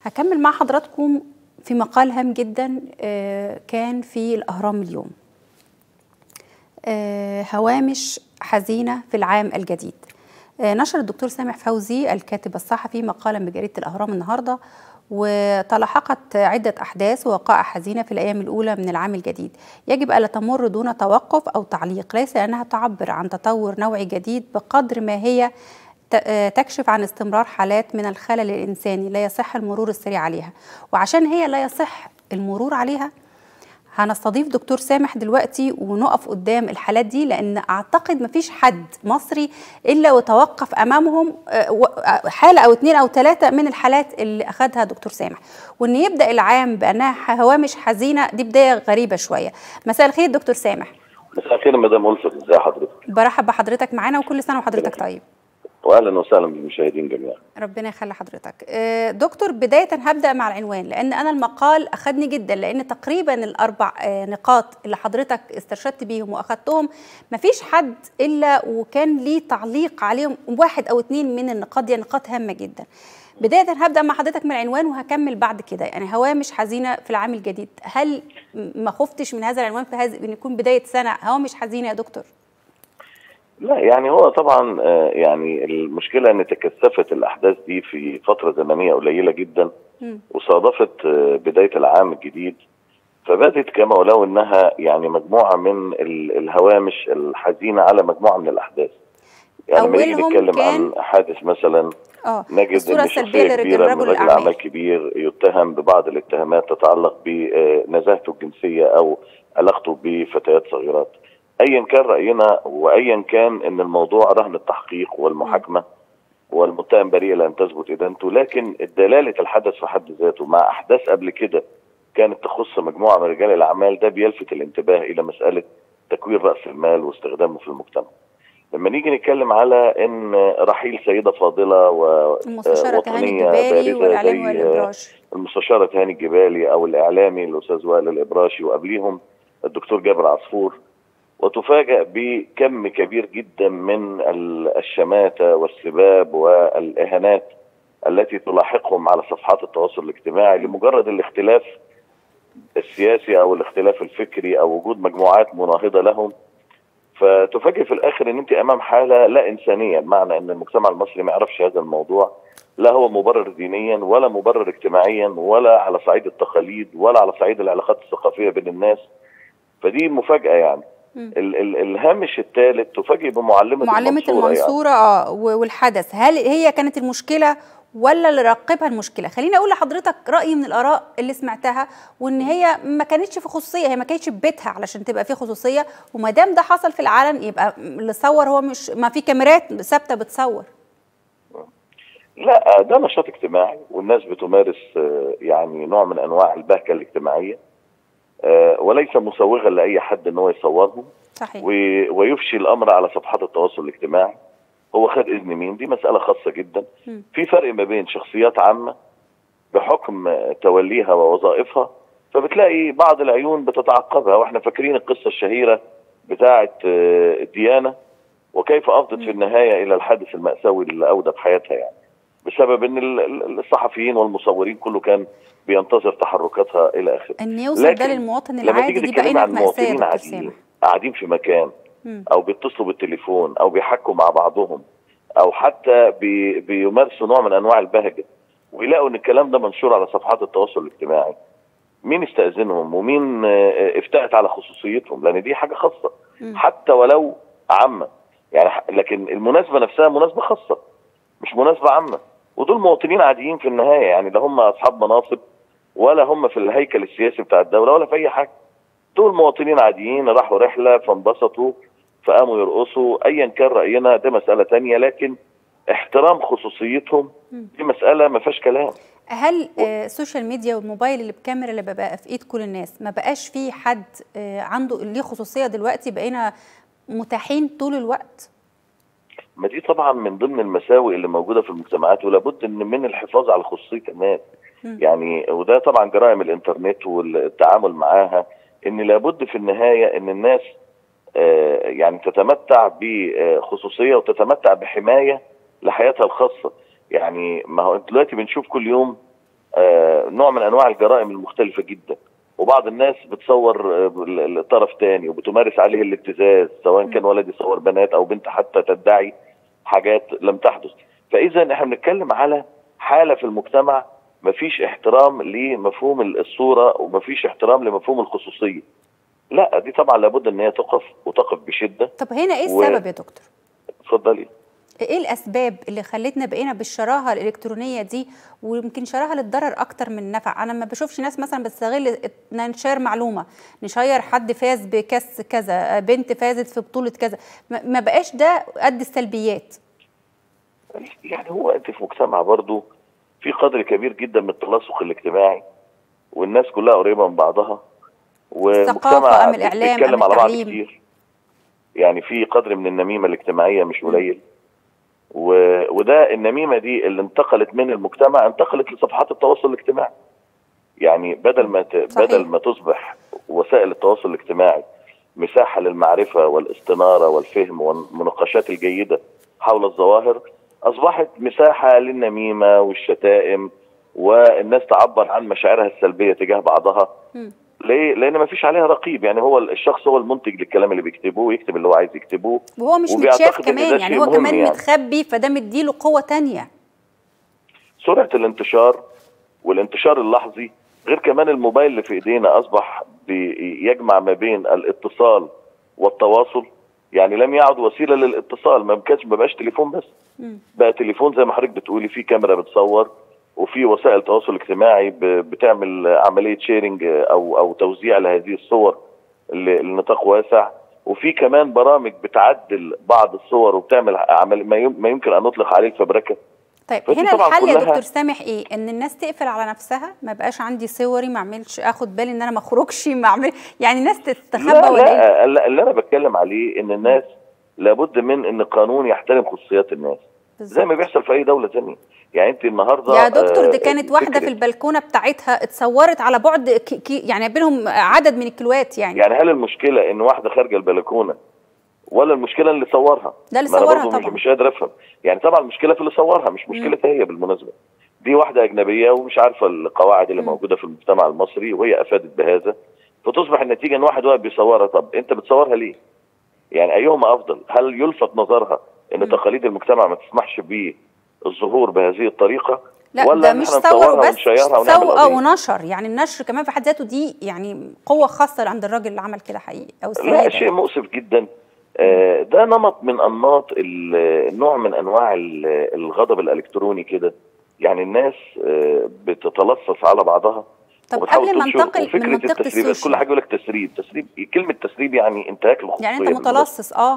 هكمل مع حضراتكم في مقال هام جدا كان في الأهرام اليوم هوامش حزينة في العام الجديد نشر الدكتور سامح فوزي الكاتب الصحفي مقالا بجريدة الأهرام النهاردة وتلاحقت عدة أحداث ووقائع حزينة في الأيام الأولى من العام الجديد يجب ألا تمر دون توقف أو تعليق ليس لأنها تعبر عن تطور نوعي جديد بقدر ما هي تكشف عن استمرار حالات من الخلل الإنساني لا يصح المرور السريع عليها وعشان هي لا يصح المرور عليها هنستضيف دكتور سامح دلوقتي ونقف قدام الحالات دي لان اعتقد مفيش حد مصري الا وتوقف امامهم حاله او اثنين او ثلاثه من الحالات اللي اخذها دكتور سامح وان يبدا العام بانها هوامش حزينه دي بدايه غريبه شويه مساء الخير دكتور سامح مساء الخير مدام ألفت ازي حضرتك برحب بحضرتك معانا وكل سنه وحضرتك طيب واهلا وسهلا بالمشاهدين جميعا ربنا يخلي حضرتك دكتور بدايه هبدا مع العنوان لان انا المقال اخذني جدا لان تقريبا الاربع نقاط اللي حضرتك استرشدت بيهم واخذتهم مفيش حد الا وكان ليه تعليق عليهم واحد او اثنين من النقاط دي نقاط هامه جدا بدايه هبدا مع حضرتك من العنوان وهكمل بعد كده يعني هوامش حزينه في العام الجديد هل ما خفتش من هذا العنوان في هذا ان يكون بدايه سنه هوامش حزينه يا دكتور لا يعني هو طبعا يعني المشكله ان تكثفت الاحداث دي في فتره زمنيه قليله جدا وصادفت بدايه العام الجديد فبدت كما ولو انها يعني مجموعه من الهوامش الحزينه على مجموعه من الاحداث يعني لما نيجي نتكلم عن حادث مثلا أوه. نجد ان شخصيه كبيره من رجل اعمال كبير يتهم ببعض الاتهامات تتعلق بنزاهته الجنسيه او علاقته بفتيات صغيرات ايا كان راينا وايا كان ان الموضوع رهن التحقيق والمحاكمه والمتهم بريء لان تثبت ادانته لكن دلاله الحدث في حد ذاته مع احداث قبل كده كانت تخص مجموعه من رجال الاعمال ده بيلفت الانتباه الى مساله تكوين راس المال واستخدامه في المجتمع. لما نيجي نتكلم على ان رحيل سيده فاضله المستشاره تهاني الجبالي والاعلامي والابراج المستشاره تهاني الجبالي او الاعلامي الاستاذ وائل الابراشي وقبليهم الدكتور جابر عصفور وتفاجأ بكم كبير جدا من الشماتة والسباب والإهانات التي تلاحقهم على صفحات التواصل الاجتماعي لمجرد الاختلاف السياسي أو الاختلاف الفكري أو وجود مجموعات مناهضة لهم فتفاجئ في الآخر أن أنت أمام حالة لا إنسانية بمعنى أن المجتمع المصري ما يعرفش هذا الموضوع لا هو مبرر دينيا ولا مبرر اجتماعيا ولا على صعيد التقاليد ولا على صعيد العلاقات الثقافية بين الناس فدي مفاجأة يعني ال ال الهامش الثالث تفاجئ بمعلمه معلمه المنصوره, المنصورة يعني. اه والحدث هل هي كانت المشكله ولا اللي راقبها المشكله خليني اقول لحضرتك رايي من الاراء اللي سمعتها وان هي ما كانتش في خصوصيه هي ما كانتش في بيتها علشان تبقى في خصوصيه وما دام ده حصل في العلن يبقى اللي صور هو مش ما في كاميرات ثابته بتصور لا ده نشاط اجتماعي والناس بتمارس يعني نوع من انواع البهجه الاجتماعيه وليس مسوغا لاي حد ان هو يصورهم صحيح. ويفشي الامر على صفحات التواصل الاجتماعي هو خد اذن مين دي مساله خاصه جدا م. في فرق ما بين شخصيات عامه بحكم توليها ووظائفها فبتلاقي بعض العيون بتتعقبها واحنا فاكرين القصه الشهيره بتاعه ديانه وكيف افضت م. في النهايه الى الحادث الماساوي اللي اودى بحياتها يعني بسبب ان الصحفيين والمصورين كله كان بينتظر تحركاتها الى اخره ان يوصل ده للمواطن العادي دي بقينا في مأساة يا دكتور سامح قاعدين في مكان م. او بيتصلوا بالتليفون او بيحكوا مع بعضهم او حتى بي بيمارسوا نوع من انواع البهجه ويلاقوا ان الكلام ده منشور على صفحات التواصل الاجتماعي مين استاذنهم ومين افتأت على خصوصيتهم لان دي حاجه خاصه م. حتى ولو عامه يعني لكن المناسبه نفسها مناسبه خاصه مش مناسبه عامه ودول مواطنين عاديين في النهايه يعني لا هم اصحاب مناصب ولا هم في الهيكل السياسي بتاع الدوله ولا في اي حاجه دول مواطنين عاديين راحوا رحله فانبسطوا فقاموا يرقصوا ايا كان راينا ده مساله تانية لكن احترام خصوصيتهم دي مساله ما فيهاش كلام هل السوشيال ميديا والموبايل اللي بكاميرا اللي بقى في ايد كل الناس ما بقاش في حد عنده ليه خصوصيه دلوقتي بقينا متاحين طول الوقت ما دي طبعا من ضمن المساوئ اللي موجوده في المجتمعات ولابد ان من الحفاظ على خصوصيه الناس يعني وده طبعا جرائم الانترنت والتعامل معاها ان لابد في النهايه ان الناس آه يعني تتمتع بخصوصيه وتتمتع بحمايه لحياتها الخاصه يعني ما هو دلوقتي بنشوف كل يوم آه نوع من انواع الجرائم المختلفه جدا وبعض الناس بتصور آه، الطرف تاني وبتمارس عليه الابتزاز سواء كان ولد يصور بنات او بنت حتى تدعي حاجات لم تحدث فاذا احنا بنتكلم على حاله في المجتمع مفيش احترام لمفهوم الصوره ومفيش احترام لمفهوم الخصوصيه لا دي طبعا لابد ان هي تقف وتقف بشده طب هنا ايه السبب يا دكتور اتفضلي ايه الاسباب اللي خلتنا بقينا بالشراهه الالكترونيه دي ويمكن شراهه للضرر اكتر من نفع انا ما بشوفش ناس مثلا بتستغل ان نشير معلومه نشير حد فاز بكاس كذا بنت فازت في بطوله كذا ما ما بقاش ده قد السلبيات يعني هو انت في مجتمع برضو في قدر كبير جدا من التلاصق الاجتماعي والناس كلها قريبه من بعضها الثقافه ام الاعلام ام بيتكلم على بعض التعليم كتير يعني في قدر من النميمه الاجتماعيه مش قليل و... وده النميمه دي اللي انتقلت من المجتمع انتقلت لصفحات التواصل الاجتماعي يعني بدل ما ت... صحيح. بدل ما تصبح وسائل التواصل الاجتماعي مساحه للمعرفه والاستناره والفهم والمناقشات الجيده حول الظواهر اصبحت مساحه للنميمه والشتائم والناس تعبر عن مشاعرها السلبيه تجاه بعضها مم. ليه؟ لان ما فيش عليها رقيب يعني هو الشخص هو المنتج للكلام اللي بيكتبه ويكتب اللي هو عايز يكتبه وهو مش وبيعتقد متشاف إن ده كمان يعني شيء هو مهم كمان يعني. متخبي فده مديله قوه تانية سرعه الانتشار والانتشار اللحظي غير كمان الموبايل اللي في ايدينا اصبح بيجمع ما بين الاتصال والتواصل يعني لم يعد وسيله للاتصال ما كانش ما بقاش تليفون بس مم. بقى تليفون زي ما حضرتك بتقولي في كاميرا بتصور وفي وسائل تواصل اجتماعي ب- بتعمل عمليه شيرنج او او توزيع لهذه الصور ل- لنطاق واسع وفي كمان برامج بتعدل بعض الصور وبتعمل عمل ما يم- ما يمكن ان نطلق عليه الفبركه طيب فدي هنا طبعاً الحل يا كلها- دكتور سامح ايه ان الناس تقفل على نفسها ما بقاش عندي صوري ما اعملش اخد بالي ان انا ما اخرجش ما اعمل يعني الناس تستخبى لا ولا ايه لا لا، اللي انا بتكلم عليه ان الناس لابد من ان القانون يحترم خصوصيات الناس زي ما بيحصل في اي دوله ثانيه يعني انت النهارده يا دكتور دي آه، كانت واحده في فكرة- البلكونه بتاعتها اتصورت على بعد كي كي يعني بينهم عدد من الكيلوات يعني, يعني هل المشكله ان واحده خارجه البلكونه ولا المشكله اللي صورها ده اللي ما أنا صورها برضه مش, طبعا. مش قادر افهم يعني طبعا المشكله في اللي صورها مش مشكلتها هي بالمناسبه دي واحده اجنبيه ومش عارفه القواعد اللي مم. موجوده في المجتمع المصري وهي افادت بهذا فتصبح النتيجه ان واحد واقف بيصورها طب انت بتصورها ليه؟ يعني ايهما افضل؟ هل يلفت نظرها ان مم. تقاليد المجتمع ما تسمحش بالظهور بهذه الطريقه لا ولا ده إن مش إحنا صور نصورها وبس ونشيرها ونعمل سوق قضية؟ ونشر يعني النشر كمان في حد ذاته دي يعني قوه خاصه عند الراجل اللي عمل كده حقيقي او السيده لا شيء مؤسف جدا آه، ده نمط من انماط ال- نوع من انواع ال- الغضب الالكتروني كده يعني الناس آه، بتتلصص على بعضها طب وبتحاول قبل ما تنشر. ننتقل من وفكرة منطقه التسريب كل السوشيال حاجه يقول لك تسريب تسريب كلمه تسريب يعني انتهاك الخصوصيه يعني انت بالمناسبة. متلصص اه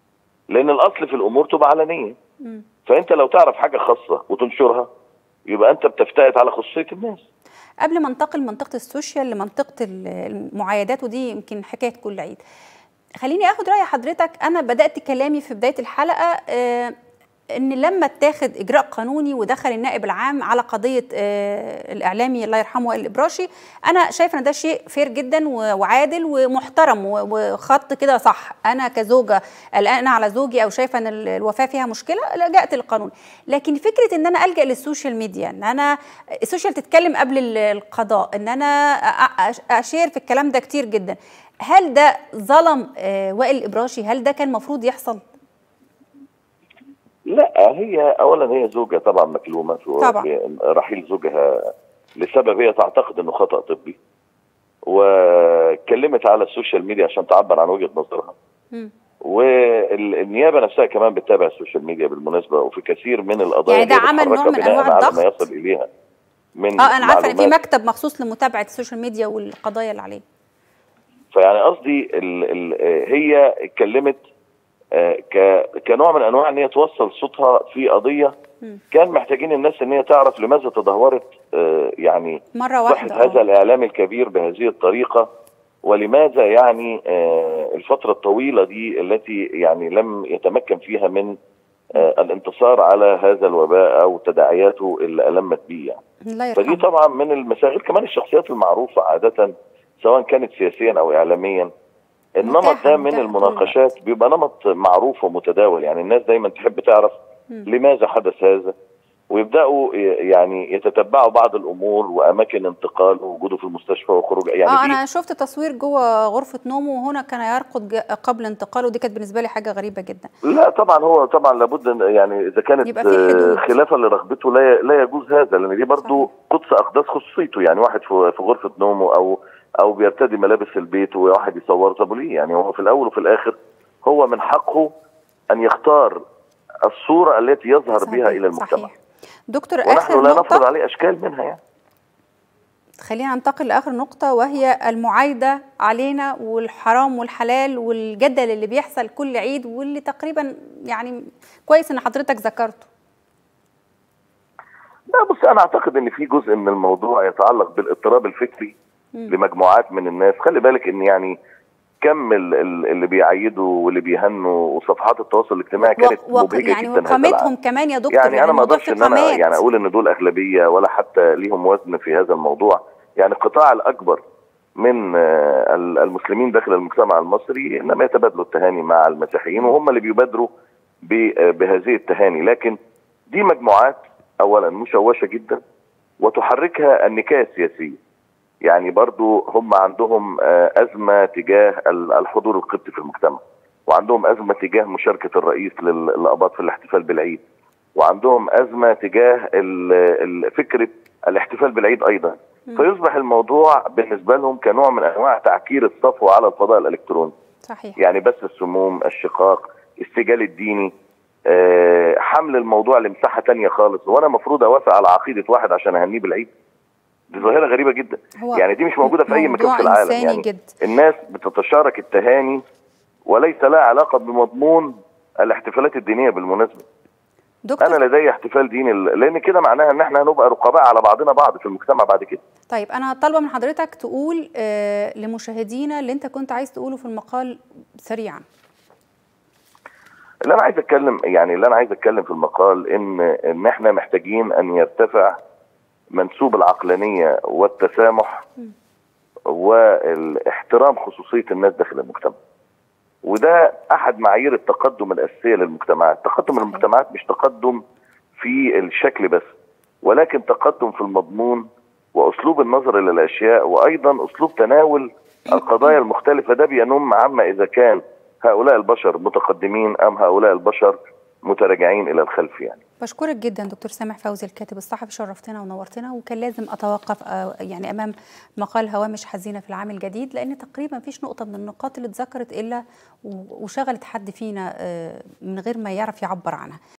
لان الاصل في الامور تبقى علنيه مم. فانت لو تعرف حاجه خاصه وتنشرها يبقى انت بتفتئت على خصوصيه الناس قبل ما انتقل من منطقه السوشيال لمنطقه ال- المعايدات ودي يمكن حكايه كل عيد خليني اخد راي حضرتك انا بدات كلامي في بدايه الحلقه آه ان لما اتاخد اجراء قانوني ودخل النائب العام على قضيه آه الاعلامي الله يرحمه وائل الابراشي انا شايفه ان ده شيء فير جدا و- وعادل ومحترم و- وخط كده صح انا كزوجه قلقانه على زوجي او شايفه ان ال- الوفاه فيها مشكله لجأت للقانون لكن فكره ان انا الجا للسوشيال ميديا ان انا السوشيال تتكلم قبل ال- القضاء ان انا أ- أ- اشير في الكلام ده كتير جدا هل ده ظلم آه، وائل الابراشي هل ده كان المفروض يحصل لا هي اولا هي زوجه طبعا مكلومه في طبعا. في رحيل زوجها لسبب هي تعتقد انه خطا طبي واتكلمت على السوشيال ميديا عشان تعبر عن وجهه نظرها مم. والنيابه نفسها كمان بتتابع السوشيال ميديا بالمناسبه وفي كثير من القضايا يعني ده اللي هي عمل بتحركها نوع من بناء أنواع على ما الضغط؟ يصل اليها من اه انا عارفه ان في معلومات. مكتب مخصوص لمتابعه السوشيال ميديا والقضايا اللي عليه فيعني قصدي ال ال هي اتكلمت آه، ك- كنوع من انواع ان هي توصل صوتها في قضيه مم. كان محتاجين الناس ان هي تعرف لماذا تدهورت آه، يعني مره صحة واحده هذا آه. الإعلام الكبير بهذه الطريقة ولماذا يعني آه، الفترة الطويلة دي التي يعني لم يتمكن فيها من آه، الانتصار على هذا الوباء أو تداعياته اللي ألمت به يعني الله فدي يرحمه طبعا من المسائل كمان الشخصيات المعروفة عادة سواء كانت سياسيا أو إعلاميا النمط متاحة- ده من متاحة المناقشات بيبقى نمط معروف ومتداول يعني الناس دايما تحب تعرف مم. لماذا حدث هذا ويبداوا يعني يتتبعوا بعض الامور واماكن انتقاله ووجوده في المستشفى وخروجه يعني اه دي انا شفت تصوير جوه غرفه نومه وهنا كان يرقد ج- قبل انتقاله ودي كانت بالنسبه لي حاجه غريبه جدا لا طبعا هو طبعا لابد إن- يعني اذا كانت يبقى في حدود. آه، خلافا لرغبته لا ي- لا يجوز هذا لان دي برضه صحيح. قدس اقداس خصوصيته يعني واحد في في غرفه نومه او او بيرتدي ملابس البيت وواحد يصوره طب ليه يعني هو في الاول وفي الاخر هو من حقه ان يختار الصوره التي يظهر بها صحيح، الى المجتمع صحيح دكتور اخر ونحن لا نفرض نقطه عليه اشكال منها يعني خلينا ننتقل لاخر نقطه وهي المعايده علينا والحرام والحلال والجدل اللي بيحصل كل عيد واللي تقريبا يعني كويس ان حضرتك ذكرته لا بص انا اعتقد ان في جزء من الموضوع يتعلق بالاضطراب الفكري مم. لمجموعات من الناس خلي بالك ان يعني كم ال- ال- اللي بيعيدوا واللي بيهنوا وصفحات التواصل الاجتماعي كانت وق- مبهجه يعني جدا هذا العام. وقامتهم كمان يا دكتور يعني انا ما الموضوع اقدرش فيه ان انا قامات. يعني اقول ان دول اغلبيه ولا حتى ليهم وزن في هذا الموضوع يعني القطاع الاكبر من آه، ال- المسلمين داخل المجتمع المصري انما يتبادلوا التهاني مع المسيحيين وهم اللي بيبادروا ب- آه، بهذه التهاني لكن دي مجموعات اولا مشوشه جدا وتحركها النكايه السياسيه يعني برضو هم عندهم آه، ازمه تجاه ال- الحضور القبطي في المجتمع وعندهم ازمه تجاه مشاركه الرئيس لل- للاباط في الاحتفال بالعيد وعندهم ازمه تجاه ال- ال- فكره الاحتفال بالعيد ايضا مم. فيصبح الموضوع بالنسبه لهم كنوع من انواع تعكير الصفوه على الفضاء الالكتروني صحيح يعني بس السموم الشقاق السجال الديني آه، حمل الموضوع لمساحه تانية خالص وانا المفروض اوافق على عقيده واحد عشان اهنيه بالعيد دي ظاهره غريبه جدا هو يعني دي مش موجوده في اي مكان موضوع في العالم إنساني يعني جدا. الناس بتتشارك التهاني وليس لها علاقه بمضمون الاحتفالات الدينيه بالمناسبه دكتور انا لدي احتفال ديني لان كده معناها ان احنا هنبقى رقباء على بعضنا بعض في المجتمع بعد كده طيب انا طالبه من حضرتك تقول آه لمشاهدينا اللي انت كنت عايز تقوله في المقال سريعا اللي انا عايز اتكلم يعني اللي انا عايز اتكلم في المقال ان ان احنا محتاجين ان يرتفع منسوب العقلانيه والتسامح والاحترام خصوصيه الناس داخل المجتمع. وده احد معايير التقدم الاساسيه للمجتمعات، تقدم صحيح. المجتمعات مش تقدم في الشكل بس ولكن تقدم في المضمون واسلوب النظر الى الاشياء وايضا اسلوب تناول القضايا المختلفه ده بينم عما اذا كان هؤلاء البشر متقدمين ام هؤلاء البشر متراجعين الى الخلف يعني. بشكرك جدا دكتور سامح فوزي الكاتب الصحفي شرفتنا ونورتنا وكان لازم اتوقف آه، يعني امام مقال هوامش حزينه في العام الجديد لان تقريبا مفيش نقطه من النقاط اللي اتذكرت الا و- وشغلت حد فينا آه، من غير ما يعرف يعبر عنها